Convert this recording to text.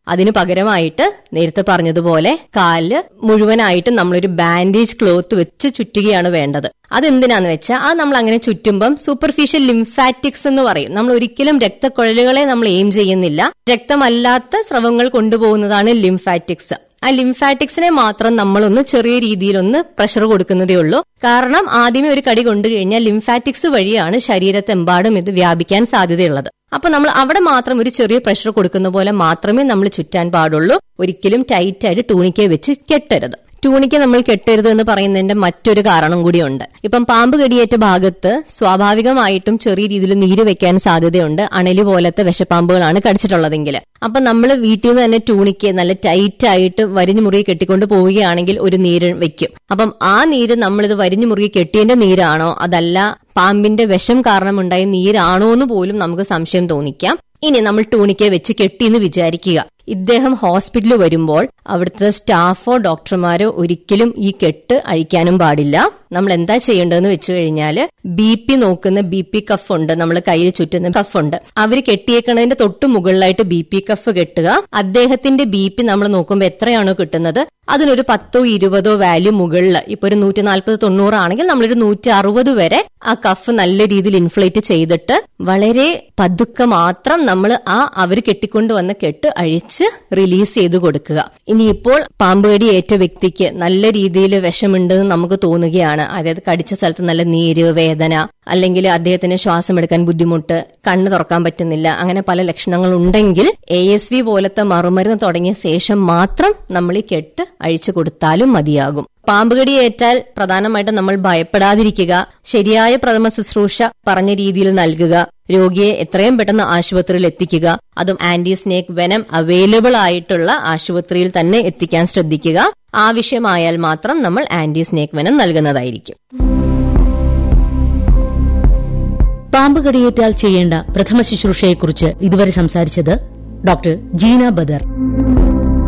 അതിന് പകരമായിട്ട് നേരത്തെ പറഞ്ഞതുപോലെ കാല് മുഴുവനായിട്ടും നമ്മളൊരു ബാൻഡേജ് ക്ലോത്ത് വെച്ച് ചുറ്റുകയാണ് വേണ്ടത് അതെന്തിനാന്ന് വെച്ചാൽ അത് നമ്മൾ അങ്ങനെ ചുറ്റുമ്പം സൂപ്പർഫിഷ്യൽ ലിംഫാറ്റിക്സ് എന്ന് പറയും നമ്മൾ ഒരിക്കലും രക്തക്കുഴലുകളെ നമ്മൾ എയിം ചെയ്യുന്നില്ല രക്തമല്ലാത്ത സ്രവങ്ങൾ കൊണ്ടുപോകുന്നതാണ് ലിംഫാറ്റിക്സ് ആ ലിംഫാറ്റിക്സിനെ മാത്രം നമ്മളൊന്ന് ചെറിയ രീതിയിലൊന്ന് പ്രഷർ കൊടുക്കുന്നതേ ഉള്ളൂ കാരണം ആദ്യമേ ഒരു കടി കൊണ്ടു കഴിഞ്ഞാൽ ലിംഫാറ്റിക്സ് വഴിയാണ് ശരീരത്തെമ്പാടും ഇത് വ്യാപിക്കാൻ സാധ്യതയുള്ളത് അപ്പൊ നമ്മൾ അവിടെ മാത്രം ഒരു ചെറിയ പ്രഷർ കൊടുക്കുന്ന പോലെ മാത്രമേ നമ്മൾ ചുറ്റാൻ പാടുള്ളൂ ഒരിക്കലും ടൈറ്റ് ആയിട്ട് ടൂണിക്കെ വെച്ച് കെട്ടരുത് ടൂണിക്ക നമ്മൾ കെട്ടരുത് എന്ന് പറയുന്നതിന്റെ മറ്റൊരു കാരണം കൂടിയുണ്ട് ഇപ്പം പാമ്പ് കടിയേറ്റ ഭാഗത്ത് സ്വാഭാവികമായിട്ടും ചെറിയ രീതിയിൽ നീര് വെക്കാൻ സാധ്യതയുണ്ട് അണലി പോലത്തെ വിഷപ്പാമ്പുകളാണ് കടിച്ചിട്ടുള്ളതെങ്കിൽ അപ്പൊ നമ്മൾ വീട്ടിൽ നിന്ന് തന്നെ ടൂണിക്ക് നല്ല ടൈറ്റ് ആയിട്ട് വരിഞ്ഞു മുറുകി കെട്ടിക്കൊണ്ട് പോവുകയാണെങ്കിൽ ഒരു നീര് വെക്കും അപ്പം ആ നീര് നമ്മളിത് വരിഞ്ഞു മുറുകി കെട്ടിയതിന്റെ നീരാണോ അതല്ല പാമ്പിന്റെ വിഷം കാരണമുണ്ടായ നീരാണോ എന്ന് പോലും നമുക്ക് സംശയം തോന്നിക്കാം ഇനി നമ്മൾ ടൂണിക്കെ വെച്ച് കെട്ടിയെന്ന് വിചാരിക്കുക ഇദ്ദേഹം ഹോസ്പിറ്റലിൽ വരുമ്പോൾ അവിടുത്തെ സ്റ്റാഫോ ഡോക്ടർമാരോ ഒരിക്കലും ഈ കെട്ട് അഴിക്കാനും പാടില്ല നമ്മൾ എന്താ ചെയ്യേണ്ടതെന്ന് വെച്ച് കഴിഞ്ഞാല് ബി പി നോക്കുന്ന ബി പി കഫ് ഉണ്ട് നമ്മൾ കയ്യിൽ ചുറ്റുന്ന കഫ് ഉണ്ട് അവർ കെട്ടിയേക്കണതിന്റെ തൊട്ട് മുകളിലായിട്ട് ബി പി കഫ് കെട്ടുക അദ്ദേഹത്തിന്റെ ബി പി നമ്മൾ നോക്കുമ്പോൾ എത്രയാണോ കിട്ടുന്നത് അതിനൊരു പത്തോ ഇരുപതോ വാല്യൂ മുകളിൽ ഇപ്പൊ ഒരു നൂറ്റി നാൽപ്പത് തൊണ്ണൂറാണെങ്കിൽ നമ്മളൊരു നൂറ്റി അറുപത് വരെ ആ കഫ് നല്ല രീതിയിൽ ഇൻഫ്ലേറ്റ് ചെയ്തിട്ട് വളരെ പതുക്കെ മാത്രം നമ്മൾ ആ അവർ കെട്ടിക്കൊണ്ട് വന്ന കെട്ട് അഴിച്ച് റിലീസ് ചെയ്ത് കൊടുക്കുക ഇനിയിപ്പോൾ പാമ്പ് കടി ഏറ്റ വ്യക്തിക്ക് നല്ല രീതിയിൽ വിഷമുണ്ടെന്ന് നമുക്ക് തോന്നുകയാണ് അതായത് കടിച്ച സ്ഥലത്ത് നല്ല നീര് വേദന അല്ലെങ്കിൽ അദ്ദേഹത്തിന് ശ്വാസം എടുക്കാൻ ബുദ്ധിമുട്ട് കണ്ണ് തുറക്കാൻ പറ്റുന്നില്ല അങ്ങനെ പല ലക്ഷണങ്ങൾ ഉണ്ടെങ്കിൽ എ എസ് വി പോലത്തെ മറുമരുന്ന് തുടങ്ങിയ ശേഷം മാത്രം നമ്മൾ ഈ കെട്ട് അഴിച്ചു കൊടുത്താലും മതിയാകും പാമ്പുകടി ഏറ്റാൽ പ്രധാനമായിട്ടും നമ്മൾ ഭയപ്പെടാതിരിക്കുക ശരിയായ പ്രഥമ ശുശ്രൂഷ പറഞ്ഞ രീതിയിൽ നൽകുക രോഗിയെ എത്രയും പെട്ടെന്ന് ആശുപത്രിയിൽ എത്തിക്കുക അതും ആന്റി സ്നേക്ക് വെനം അവൈലബിൾ ആയിട്ടുള്ള ആശുപത്രിയിൽ തന്നെ എത്തിക്കാൻ ശ്രദ്ധിക്കുക ആവശ്യമായാൽ മാത്രം നമ്മൾ ആന്റി സ്നേക്ക് വെനം നൽകുന്നതായിരിക്കും പാമ്പ് കടിയേറ്റാൽ ചെയ്യേണ്ട പ്രഥമ ശുശ്രൂഷയെക്കുറിച്ച് ഇതുവരെ സംസാരിച്ചത് ഡോക്ടർ ജീന ബദർ